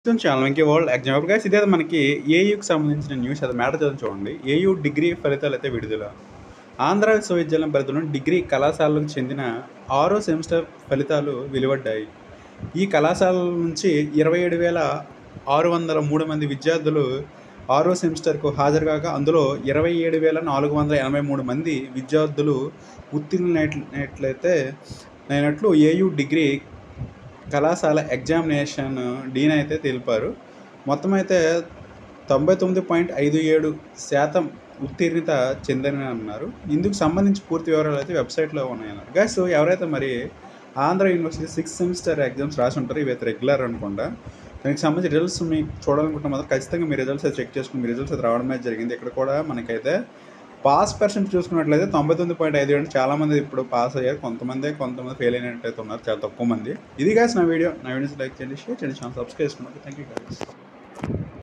channel Venky world exam guys ఇదే మనకి ఏయూకి సంబంధించిన న్యూస్ అది మ్యాటర్ చదువు చూడండి ఏయూ డిగ్రీ ఫలితాలు అయితే విడుదల ఆంధ్ర విశ్వవిద్యాలయం పరిధిలో డిగ్రీ కళాశాలకు చెందిన ఆరో సెమిస్టర్ ఫలితాలు వెలువడ్డాయి ఈ కళాశాల నుంచి ఇరవై ఏడు వేల ఆరు వందల మూడు మంది విద్యార్థులు ఆరో సెమిస్టర్కు హాజరు కాగా అందులో ఇరవై ఏడు వేల నాలుగు వందల ఎనభై మూడు మంది విద్యార్థులు ఉత్తీర్ణులైనట్లయితే అయినట్లు ఏయూ డిగ్రీ కళాశాల ఎగ్జామినేషన్ డీన్ అయితే తెలిపారు మొత్తం అయితే తొంభై తొమ్మిది పాయింట్ ఐదు ఏడు శాతం ఉత్తీర్ణత చెందని అన్నారు ఇందుకు సంబంధించి పూర్తి వివరాలు అయితే వెబ్సైట్లో ఉన్నాయన్నారు గైస్ ఎవరైతే మరి Andhra university sixth semester exams రాసి ఉంటారో ఇవి అయితే రెగ్యులర్ అనుకుంటా దానికి సంబంధించి రిజల్ట్స్ మీకు చూడాలనుకుంటే మాత్రం ఖచ్చితంగా మీ రిజల్ట్స్ అయితే చెక్ చేసుకుని మీ రిజల్ట్స్ అయితే రావడం అయితే జరిగింది ఇక్కడ కూడా మనకైతే పాస్ పర్సెంట్ చూసుకున్నట్లయితే తొంభై తొమ్మిది పాయింట్ ఐదు ఏడు చాలా మంది ఇప్పుడు పాస్ అయ్యారు కొంతమంది కొంతమంది ఫెయిల్ అయినట్టయితే ఉన్నారు చాలా తక్కువ మంది ఇది గాస్ నా వీడియో నా వీడియోస్ లైక్ చేయండి షేర్ చేయండి ఛానల్ సబ్స్క్రైబ్ చేసుకున్నారు థ్యాంక్ యూ గాయస్